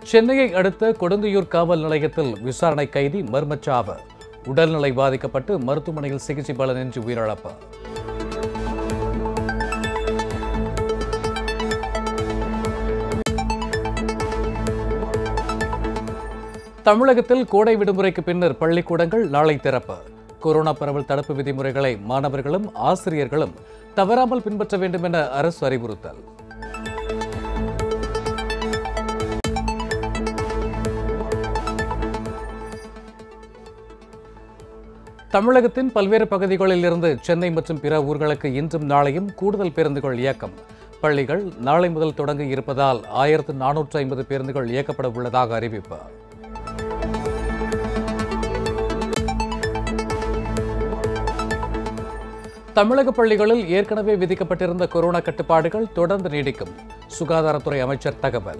சென்னையை அடுத்த கொடுங்கையூர் காவல் நிலையத்தில் விசாரணை கைதி மர்மச்சாவு உடல்நிலை பாதிக்கப்பட்டு மருத்துவமனையில் சிகிச்சை பலனின்றி உயிரிழப்பு தமிழகத்தில் கோடை விடுமுறைக்கு பின்னர் பள்ளிக்கூடங்கள் நாளை திறப்பு கொரோனா பரவல் தடுப்பு விதிமுறைகளை மாணவர்களும் ஆசிரியர்களும் தவறாமல் பின்பற்ற வேண்டும் என அரசு அறிவுறுத்தல் தமிழகத்தின் பல்வேறு பகுதிகளில் இருந்து சென்னை மற்றும் பிற ஊர்களுக்கு இன்றும் நாளையும் கூடுதல் பேருந்துகள் இயக்கம் பள்ளிகள் நாளை முதல் தொடங்க இருப்பதால் ஆயிரத்து நானூற்று ஐம்பது பேருந்துகள் இயக்கப்பட உள்ளதாக அறிவிப்பு தமிழக பள்ளிகளில் ஏற்கனவே விதிக்கப்பட்டிருந்த கொரோனா கட்டுப்பாடுகள் தொடர்ந்து நீடிக்கும் சுகாதாரத்துறை அமைச்சர் தகவல்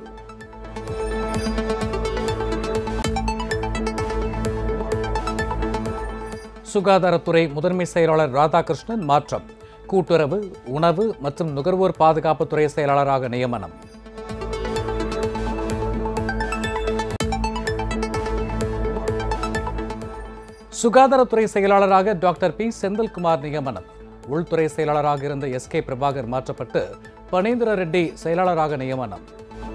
சுகாதாரத்துறை முதன்மை செயலாளர் ராதாகிருஷ்ணன் மாற்றம் கூட்டுறவு உணவு மற்றும் நுகர்வோர் பாதுகாப்புத்துறை செயலாளராக நியமனம் சுகாதாரத்துறை செயலாளராக டாக்டர் பி செந்தில்குமார் நியமனம் உள்துறை செயலாளராக இருந்த எஸ் கே பிரபாகர் மாற்றப்பட்டு பனீந்திர ரெட்டி செயலாளராக நியமனம்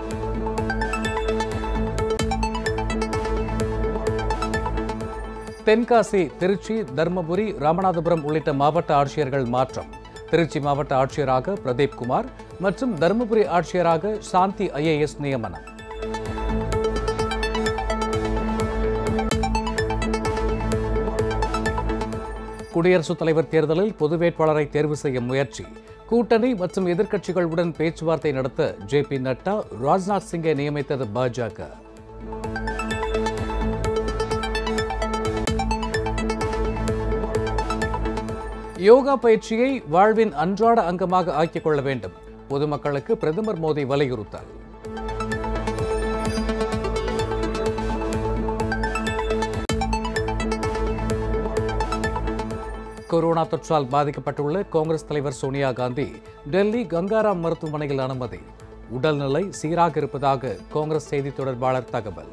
தென்காசி திருச்சி தர்மபுரி ராமநாதபுரம் உள்ளிட்ட மாவட்ட ஆட்சியர்கள் மாற்றம் திருச்சி மாவட்ட ஆட்சியராக பிரதீப் குமார் மற்றும் தருமபுரி ஆட்சியராக சாந்தி ஐஏஎஸ் நியமனம் குடியரசுத் தலைவர் தேர்தலில் பொது வேட்பாளரை தேர்வு செய்ய முயற்சி கூட்டணி மற்றும் எதிர்க்கட்சிகளுடன் பேச்சுவார்த்தை நடத்த ஜே பி நட்டா ராஜ்நாத் சிங்கை நியமித்தது பாஜக யோகா பயிற்சியை வாழ்வின் அன்றாட அங்கமாக ஆக்கிக் கொள்ள வேண்டும் பொதுமக்களுக்கு பிரதமர் மோடி வலியுறுத்தல் கொரோனா தொற்றால் பாதிக்கப்பட்டுள்ள காங்கிரஸ் தலைவர் சோனியா காந்தி டெல்லி கங்காராம் மருத்துவமனையில் அனுமதி உடல்நிலை சீராக இருப்பதாக காங்கிரஸ் செய்தி தொடர்பாளர் தகவல்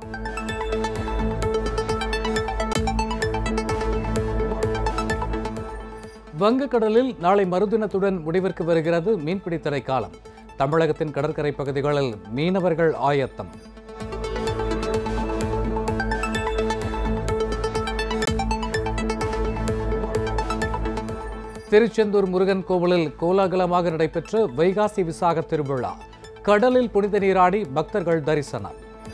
வங்கக்கடலில் நாளை மறுதினத்துடன் முடிவிற்கு வருகிறது மீன்பிடி தடை காலம் தமிழகத்தின் கடற்கரை பகுதிகளில் மீனவர்கள் ஆயத்தம் திருச்செந்தூர் முருகன் கோவிலில் கோலாகலமாக நடைபெற்ற வைகாசி விசாக திருவிழா கடலில் புனித நீராடி பக்தர்கள் தரிசனம்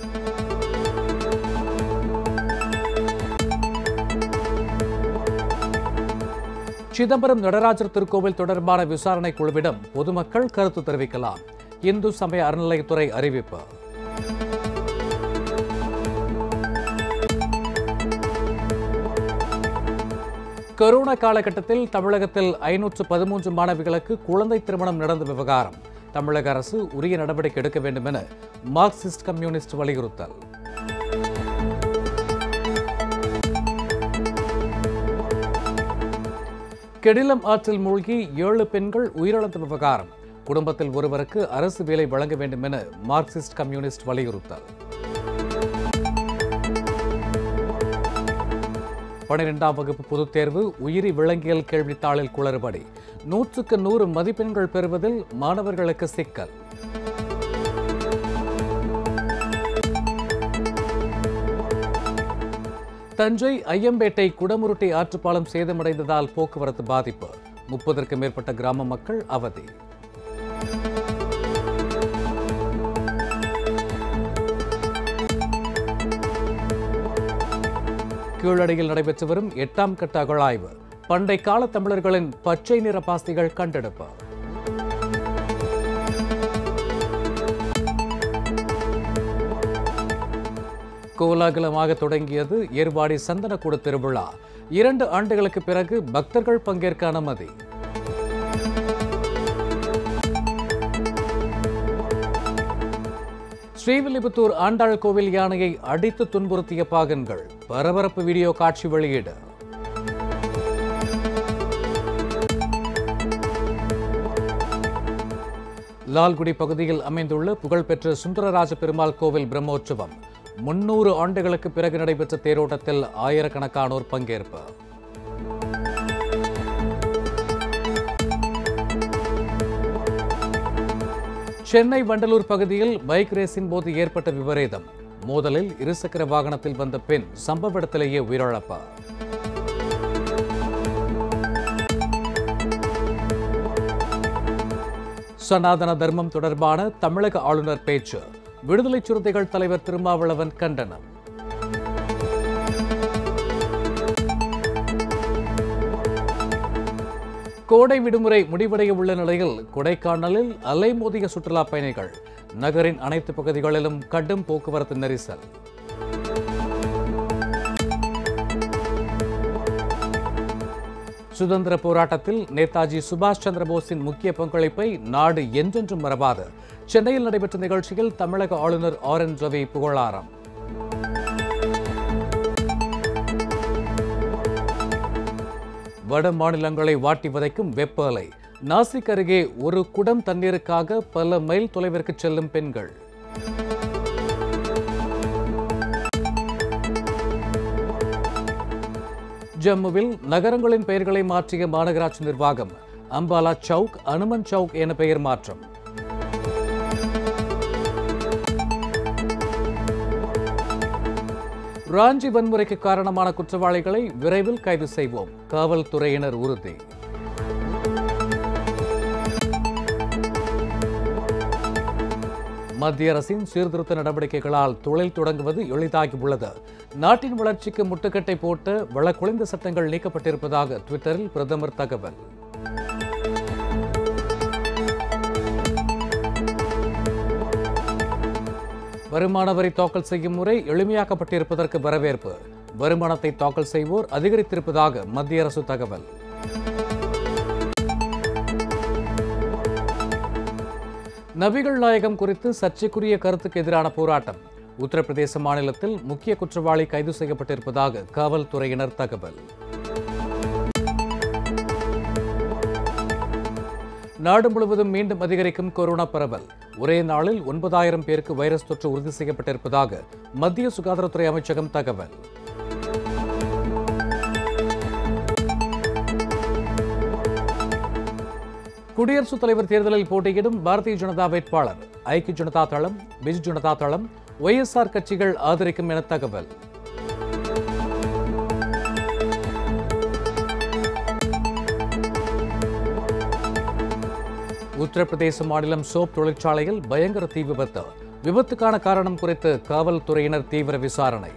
சிதம்பரம் நடராஜர் திருக்கோவில் தொடர்பான விசாரணை குழுவிடம் பொதுமக்கள் கருத்து தெரிவிக்கலாம் இந்து சமய அறநிலையத்துறை அறிவிப்பு கொரோனா காலகட்டத்தில் தமிழகத்தில் ஐநூற்று பதிமூன்று மாணவிகளுக்கு குழந்தை திருமணம் நடந்த விவகாரம் தமிழக அரசு உரிய நடவடிக்கை எடுக்க வேண்டும் என மார்க்சிஸ்ட் கம்யூனிஸ்ட் வலியுறுத்தல் கெடிலம் ஆற்றில் மூழ்கி ஏழு பெண்கள் உயிரிழந்த விவகாரம் குடும்பத்தில் ஒருவருக்கு அரசு வேலை வழங்க வேண்டும் என மார்க்சிஸ்ட் கம்யூனிஸ்ட் வலியுறுத்தல் பனிரெண்டாம் வகுப்பு பொதுத் தேர்வு உயிரி விலங்கியல் கேள்வித்தாளில் குளறுபடி நூற்றுக்கு நூறு மதிப்பெண்கள் பெறுவதில் மாணவர்களுக்கு சிக்கல் தஞ்சை ஐயம்பேட்டை குடமுருட்டி ஆற்றுப்பாலம் சேதமடைந்ததால் போக்குவரத்து பாதிப்பு முப்பதற்கும் மேற்பட்ட கிராம மக்கள் அவதி கீழடியில் நடைபெற்று வரும் எட்டாம் கட்ட அகழாய்வு பண்டை கால தமிழர்களின் பச்சை நிற பாஸ்திகள் கண்டெடுப்பு கோலாகலமாக தொடங்கியது ஏர்வாடி சந்தனக்கூட திருவிழா இரண்டு ஆண்டுகளுக்கு பிறகு பக்தர்கள் பங்கேற்க அனுமதி ஸ்ரீவில்லிபுத்தூர் ஆண்டாள் கோவில் யானையை அடித்து துன்புறுத்திய பாகன்கள் பரபரப்பு வீடியோ காட்சி வெளியீடு லால்குடி பகுதியில் அமைந்துள்ள புகழ்பெற்ற சுந்தரராஜ பெருமாள் கோவில் பிரம்மோற்சவம் முன்னூறு ஆண்டுகளுக்கு பிறகு நடைபெற்ற தேரோட்டத்தில் ஆயிரக்கணக்கானோர் பங்கேற்பு சென்னை வண்டலூர் பகுதியில் பைக் ரேஸின் போது ஏற்பட்ட விபரீதம் மோதலில் இருசக்கர வாகனத்தில் வந்த பெண் சம்பவ இடத்திலேயே உயிரிழப்பு சனாதன தர்மம் தொடர்பான தமிழக ஆளுநர் பேச்சு விடுதலை சிறுத்தைகள் தலைவர் திருமாவளவன் கண்டனம் கோடை விடுமுறை முடிவடைய உள்ள நிலையில் கொடைக்கானலில் அலைமோதிய சுற்றுலா பயணிகள் நகரின் அனைத்து பகுதிகளிலும் கடும் போக்குவரத்து நெரிசல் சுதந்திர போராட்டத்தில் நேதாஜி சுபாஷ் சந்திர போஸின் முக்கிய பங்களிப்பை நாடு என்றென்றும் மறவாது சென்னையில் நடைபெற்ற நிகழ்ச்சியில் தமிழக ஆளுநர் ஆர் என் ரவி புகழாரம் வட மாநிலங்களை வாட்டி வதைக்கும் வெப்ப அலை நாசிக் அருகே ஒரு குடம் தண்ணீருக்காக பல மைல் தொலைவிற்கு செல்லும் பெண்கள் ஜம்முவில் நகரங்களின் பெயர்களை மாற்றிய மாநகராட்சி நிர்வாகம் அம்பாலா சவுக் அனுமன் சவுக் என பெயர் மாற்றம் ராஞ்சி வன்முறைக்கு காரணமான குற்றவாளிகளை விரைவில் கைது செய்வோம் காவல்துறையினர் உறுதி மத்திய அரசின் சீர்திருத்த நடவடிக்கைகளால் தொழில் தொடங்குவது எளிதாகி உள்ளது நாட்டின் வளர்ச்சிக்கு முட்டுக்கட்டை போட்டு வழக்குழைந்த சட்டங்கள் நீக்கப்பட்டிருப்பதாக ட்விட்டரில் பிரதமர் தகவல் வருமான வரி தாக்கல் செய்யும் முறை எளிமையாக்கப்பட்டிருப்பதற்கு வரவேற்பு வருமானத்தை தாக்கல் செய்வோர் அதிகரித்திருப்பதாக மத்திய அரசு தகவல் நபிகள் நாயகம் குறித்து சர்ச்சைக்குரிய கருத்துக்கு எதிரான போராட்டம் உத்தரப்பிரதேச மாநிலத்தில் முக்கிய குற்றவாளி கைது செய்யப்பட்டிருப்பதாக காவல்துறையினர் தகவல் நாடு முழுவதும் மீண்டும் அதிகரிக்கும் கொரோனா பரவல் ஒரே நாளில் ஒன்பதாயிரம் பேருக்கு வைரஸ் தொற்று உறுதி செய்யப்பட்டிருப்பதாக மத்திய சுகாதாரத்துறை அமைச்சகம் தகவல் குடியரசுத் தலைவர் தேர்தலில் போட்டியிடும் பாரதிய ஜனதா வேட்பாளர் ஐக்கிய ஜனதா தளம் பிஜு ஜனதா தளம் ஒய்எஸ்ஆர் கட்சிகள் ஆதரிக்கும் என தகவல் உத்தரப்பிரதேச மாநிலம் சோப் தொழிற்சாலையில் பயங்கர தீ விபத்து விபத்துக்கான காரணம் குறித்து காவல்துறையினர் தீவிர விசாரணை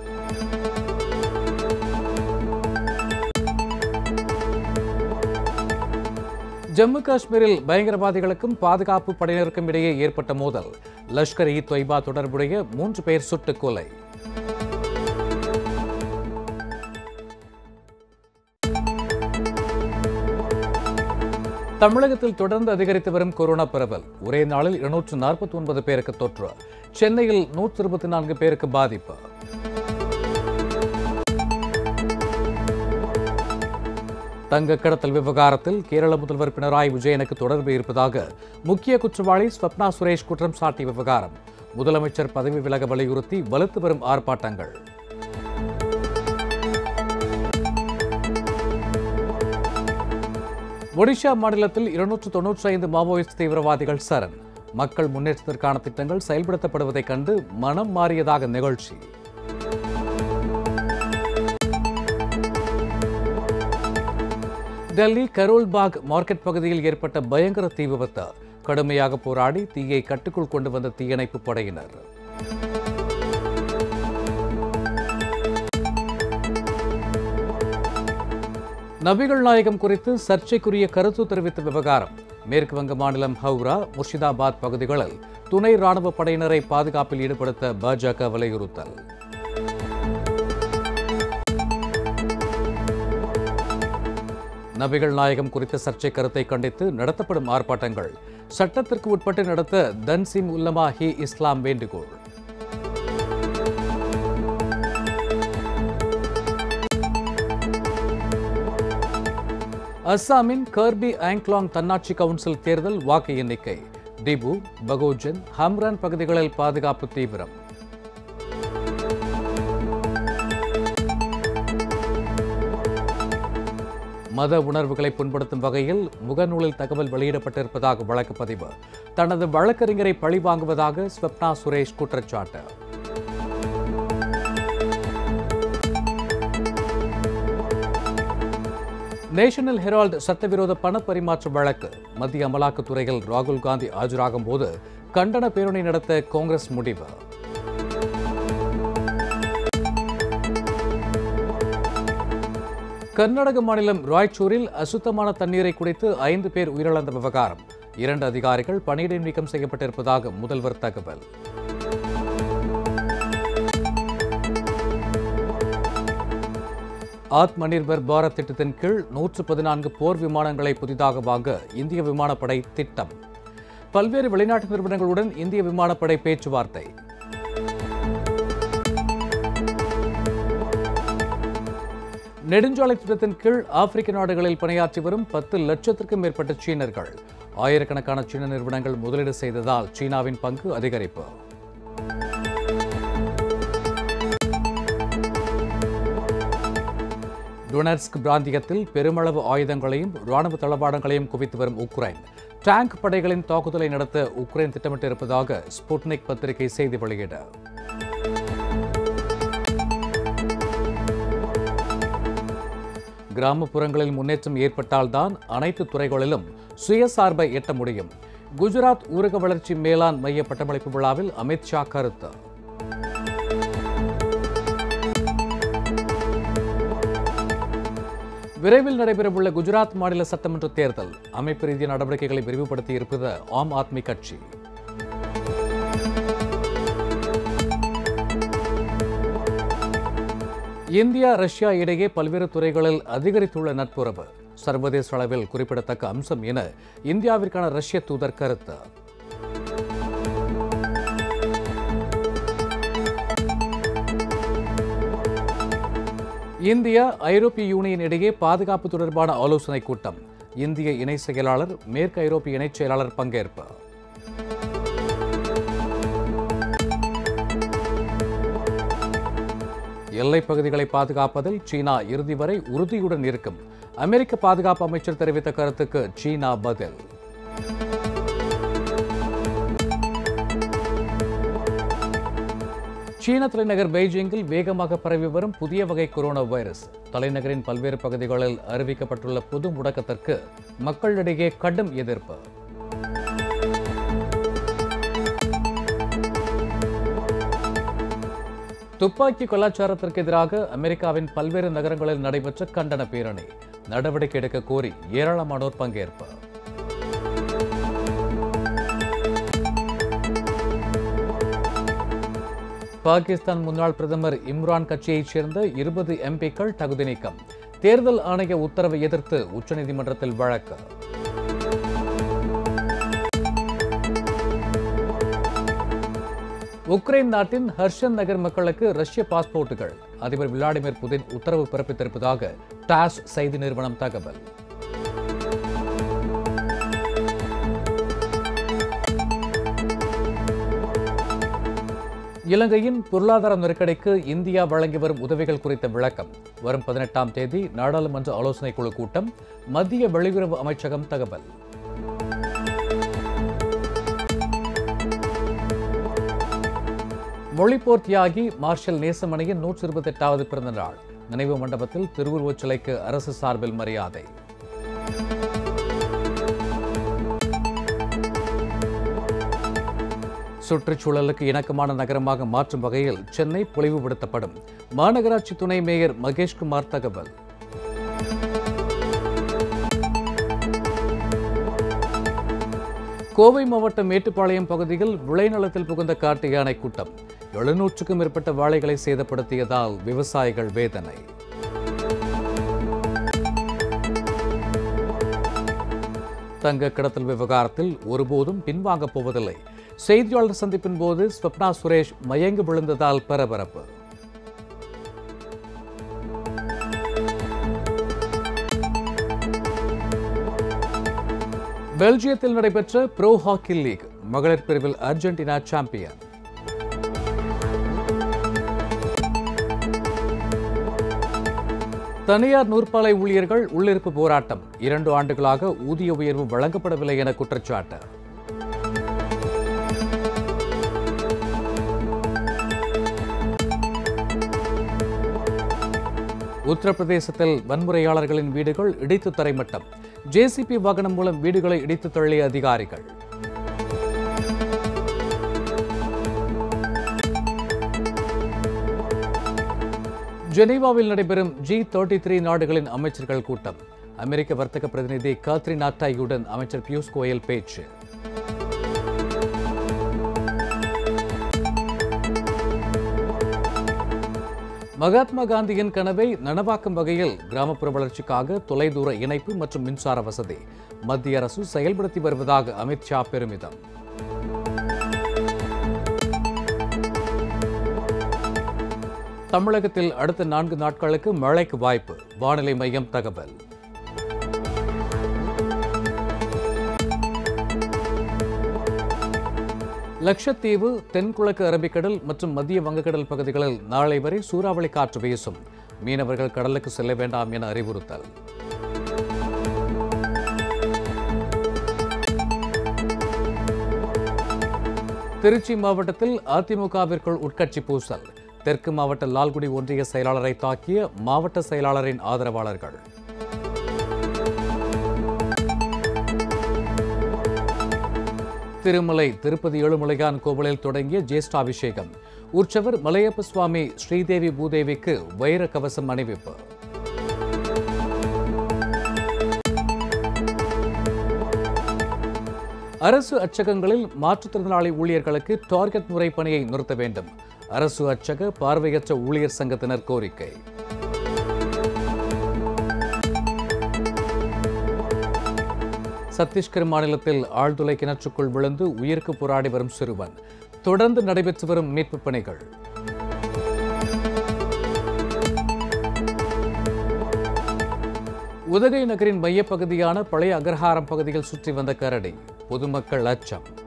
ஜம்மு காஷ்மீரில் பயங்கரவாதிகளுக்கும் பாதுகாப்பு படையினருக்கும் இடையே ஏற்பட்ட மோதல் லஷ்கர் இ தொய்பா தொடர்புடைய மூன்று பேர் சுட்டுக் கொலை தமிழகத்தில் தொடர்ந்து அதிகரித்து வரும் கொரோனா பரவல் ஒரே நாளில் இருநூற்று நாற்பத்தி ஒன்பது பேருக்கு தொற்று சென்னையில் நூற்று இருபத்தி நான்கு பேருக்கு பாதிப்பு தங்க கடத்தல் விவகாரத்தில் கேரள முதல்வர் பினராயி விஜயனுக்கு தொடர்பு இருப்பதாக முக்கிய குற்றவாளி ஸ்வப்னா சுரேஷ் குற்றம் சாட்டிய விவகாரம் முதலமைச்சர் பதவி விலக வலியுறுத்தி வலுத்து வரும் ஆர்ப்பாட்டங்கள் ஒடிஷா மாநிலத்தில் இருநூற்று தொன்னூற்றி ஐந்து மாவோயிஸ்ட் தீவிரவாதிகள் சரண் மக்கள் முன்னேற்றத்திற்கான திட்டங்கள் செயல்படுத்தப்படுவதைக் கண்டு மனம் மாறியதாக நிகழ்ச்சி டெல்லி கரோல்பாக் மார்க்கெட் பகுதியில் ஏற்பட்ட பயங்கர தீ விபத்து கடுமையாக போராடி தீயை கட்டுக்குள் கொண்டு வந்த தீயணைப்பு படையினர் நபிகள் நாயகம் குறித்து சர்ச்சைக்குரிய கருத்து தெரிவித்த விவகாரம் மேற்கு வங்க மாநிலம் ஹவுரா முர்ஷிதாபாத் பகுதிகளில் துணை ராணுவ படையினரை பாதுகாப்பில் ஈடுபடுத்த பாஜக வலியுறுத்தல் நபிகள் நாயகம் குறித்த சர்ச்சை கருத்தை கண்டித்து நடத்தப்படும் ஆர்ப்பாட்டங்கள் சட்டத்திற்கு உட்பட்டு நடத்த தன்சிம் உல்லமா ஹி இஸ்லாம் வேண்டுகோள் அஸ்ஸாமின் கர்பி ஆங்க்லாங் தன்னாட்சி கவுன்சில் தேர்தல் வாக்கு எண்ணிக்கை டிபு பகோஜன் ஹம்ரான் பகுதிகளில் பாதுகாப்பு தீவிரம் மத உணர்வுகளை புண்படுத்தும் வகையில் முகநூலில் தகவல் வெளியிடப்பட்டிருப்பதாக வழக்கு பதிவு தனது வழக்கறிஞரை பழிவாங்குவதாக ஸ்வப்னா சுரேஷ் குற்றச்சாட்டு நேஷனல் ஹெரால்டு சட்டவிரோத பண பரிமாற்ற வழக்கு மத்திய அமலாக்கத்துறையில் ராகுல் காந்தி ஆஜராகும் போது கண்டன பேரணி நடத்த காங்கிரஸ் முடிவு கர்நாடக மாநிலம் ராய்ச்சூரில் அசுத்தமான தண்ணீரை குடித்து ஐந்து பேர் உயிரிழந்த விவகாரம் இரண்டு அதிகாரிகள் பணியிடை நீக்கம் செய்யப்பட்டிருப்பதாக முதல்வர் தகவல் ஆத்ம நிர்பர் பாரத் திட்டத்தின் கீழ் நூற்று பதினான்கு போர் விமானங்களை புதிதாக வாங்க இந்திய விமானப்படை திட்டம் பல்வேறு வெளிநாட்டு நிறுவனங்களுடன் இந்திய விமானப்படை பேச்சுவார்த்தை நெடுஞ்சாலை திட்டத்தின் கீழ் ஆப்பிரிக்க நாடுகளில் பணியாற்றி வரும் பத்து லட்சத்திற்கும் மேற்பட்ட சீனர்கள் ஆயிரக்கணக்கான சீன நிறுவனங்கள் முதலீடு செய்ததால் சீனாவின் பங்கு அதிகரிப்பு டொனட்ஸ்க் பிராந்தியத்தில் பெருமளவு ஆயுதங்களையும் ராணுவ தளவாடங்களையும் குவித்து வரும் உக்ரைன் டேங்க் படைகளின் தாக்குதலை நடத்த உக்ரைன் திட்டமிட்டிருப்பதாக ஸ்புட்னிக் பத்திரிகை செய்தி வெளியிட கிராமப்புறங்களில் முன்னேற்றம் ஏற்பட்டால்தான் அனைத்து துறைகளிலும் சுயசார்பை எட்ட முடியும் குஜராத் ஊரக வளர்ச்சி மேலாண் மைய பட்டமளிப்பு விழாவில் அமித்ஷா கருத்து விரைவில் நடைபெறவுள்ள குஜராத் மாநில சட்டமன்ற தேர்தல் அமைப்பு ரீதிய நடவடிக்கைகளை விரிவுபடுத்தி இருப்பது ஆம் ஆத்மி கட்சி இந்தியா ரஷ்யா இடையே பல்வேறு துறைகளில் அதிகரித்துள்ள நட்புறவு சர்வதேச அளவில் குறிப்பிடத்தக்க அம்சம் என இந்தியாவிற்கான ரஷ்ய தூதர் கருத்து இந்தியா ஐரோப்பிய யூனியன் இடையே பாதுகாப்பு தொடர்பான ஆலோசனைக் கூட்டம் இந்திய இணை செயலாளர் மேற்கு ஐரோப்பிய இணைச் செயலாளர் பங்கேற்பு எல்லைப் பகுதிகளை பாதுகாப்பதில் சீனா இறுதி வரை உறுதியுடன் இருக்கும் அமெரிக்க பாதுகாப்பு அமைச்சர் தெரிவித்த கருத்துக்கு சீனா பதில் சீன தலைநகர் பெய்ஜிங்கில் வேகமாக பரவி வரும் புதிய வகை கொரோனா வைரஸ் தலைநகரின் பல்வேறு பகுதிகளில் அறிவிக்கப்பட்டுள்ள பொது முடக்கத்திற்கு மக்களிடையே கடும் எதிர்ப்பு துப்பாக்கி கலாச்சாரத்திற்கு எதிராக அமெரிக்காவின் பல்வேறு நகரங்களில் நடைபெற்ற கண்டன பேரணி நடவடிக்கை எடுக்க கோரி ஏராளமானோர் பங்கேற்பு பாகிஸ்தான் முன்னாள் பிரதமர் இம்ரான் கட்சியைச் சேர்ந்த இருபது எம்பிக்கள் தகுதி நீக்கம் தேர்தல் ஆணைய உத்தரவை எதிர்த்து உச்சநீதிமன்றத்தில் வழக்கு உக்ரைன் நாட்டின் ஹர்ஷன் நகர் மக்களுக்கு ரஷ்ய பாஸ்போர்ட்டுகள் அதிபர் விளாடிமிர் புதின் உத்தரவு பிறப்பித்திருப்பதாக டாஸ் செய்தி நிறுவனம் தகவல் இலங்கையின் பொருளாதார நெருக்கடிக்கு இந்தியா வழங்கி வரும் உதவிகள் குறித்த விளக்கம் வரும் பதினெட்டாம் தேதி நாடாளுமன்ற ஆலோசனைக் குழு கூட்டம் மத்திய வெளியுறவு அமைச்சகம் தகவல் மொழிப்போர் தியாகி மார்ஷல் நேசமணியின் நூற்றி இருபத்தி எட்டாவது பிறந்த நாள் நினைவு மண்டபத்தில் திருவுருவச் சிலைக்கு அரசு சார்பில் மரியாதை சுற்றுச்சூழலுக்கு இணக்கமான நகரமாக மாற்றும் வகையில் சென்னை பொலிவுபடுத்தப்படும் மாநகராட்சி துணை மேயர் மகேஷ்குமார் தகவல் கோவை மாவட்டம் மேட்டுப்பாளையம் பகுதியில் விளைநிலத்தில் புகுந்த காட்டு யானை கூட்டம் எழுநூற்றுக்கும் மேற்பட்ட வாழைகளை சேதப்படுத்தியதால் விவசாயிகள் வேதனை தங்க கடத்தல் விவகாரத்தில் ஒருபோதும் பின்வாங்கப் போவதில்லை செய்தியாளர் சந்திப்பின் போது ஸ்வப்னா சுரேஷ் மயங்கி விழுந்ததால் பரபரப்பு பெல்ஜியத்தில் நடைபெற்ற ப்ரோ ஹாக்கி லீக் மகளிர் பிரிவில் அர்ஜென்டினா சாம்பியன் தனியார் நூற்பாலை ஊழியர்கள் உள்ளிருப்பு போராட்டம் இரண்டு ஆண்டுகளாக ஊதிய உயர்வு வழங்கப்படவில்லை என குற்றச்சாட்டு உத்தரப்பிரதேசத்தில் வன்முறையாளர்களின் வீடுகள் இடித்து தரைமட்டம் ஜேசிபி வாகனம் மூலம் வீடுகளை இடித்து தள்ளிய அதிகாரிகள் ஜெனீவாவில் நடைபெறும் ஜி தேர்ட்டி த்ரீ நாடுகளின் அமைச்சர்கள் கூட்டம் அமெரிக்க வர்த்தக பிரதிநிதி காத்ரின் அட்டாயுடன் அமைச்சர் பியூஷ் கோயல் பேச்சு மகாத்மா காந்தியின் கனவை நனவாக்கும் வகையில் கிராமப்புற வளர்ச்சிக்காக தொலைதூர இணைப்பு மற்றும் மின்சார வசதி மத்திய அரசு செயல்படுத்தி வருவதாக அமித்ஷா பெருமிதம் தமிழகத்தில் அடுத்த நான்கு நாட்களுக்கு மழைக்கு வாய்ப்பு வானிலை மையம் தகவல் லட்சத்தீவு தென்கிழக்கு அரபிக்கடல் மற்றும் மத்திய வங்கக்கடல் பகுதிகளில் நாளை வரை சூறாவளி காற்று வீசும் மீனவர்கள் கடலுக்கு செல்ல வேண்டாம் என அறிவுறுத்தல் திருச்சி மாவட்டத்தில் அதிமுகவிற்குள் உட்கட்சி பூசல் தெற்கு மாவட்ட லால்குடி ஒன்றிய செயலாளரை தாக்கிய மாவட்ட செயலாளரின் ஆதரவாளர்கள் திருமலை திருப்பதி ஏழுமலையான் கோவிலில் தொடங்கிய ஜேஷ்டாபிஷேகம் உற்சவர் மலையப்ப சுவாமி ஸ்ரீதேவி பூதேவிக்கு வைர கவசம் அணிவிப்பு அரசு அச்சகங்களில் மாற்றுத்திறனாளி ஊழியர்களுக்கு டார்கெட் முறை பணியை நிறுத்த வேண்டும் அரசு அச்சக பார்வையற்ற ஊழியர் சங்கத்தினர் கோரிக்கை சத்தீஸ்கர் மாநிலத்தில் ஆழ்துளை கிணற்றுக்குள் விழுந்து உயிருக்கு போராடி வரும் சிறுவன் தொடர்ந்து நடைபெற்று வரும் மீட்புப் பணிகள் உதகை நகரின் மையப்பகுதியான பழைய அகர்ஹாரம் பகுதியில் சுற்றி வந்த கரடி பொதுமக்கள் அச்சம்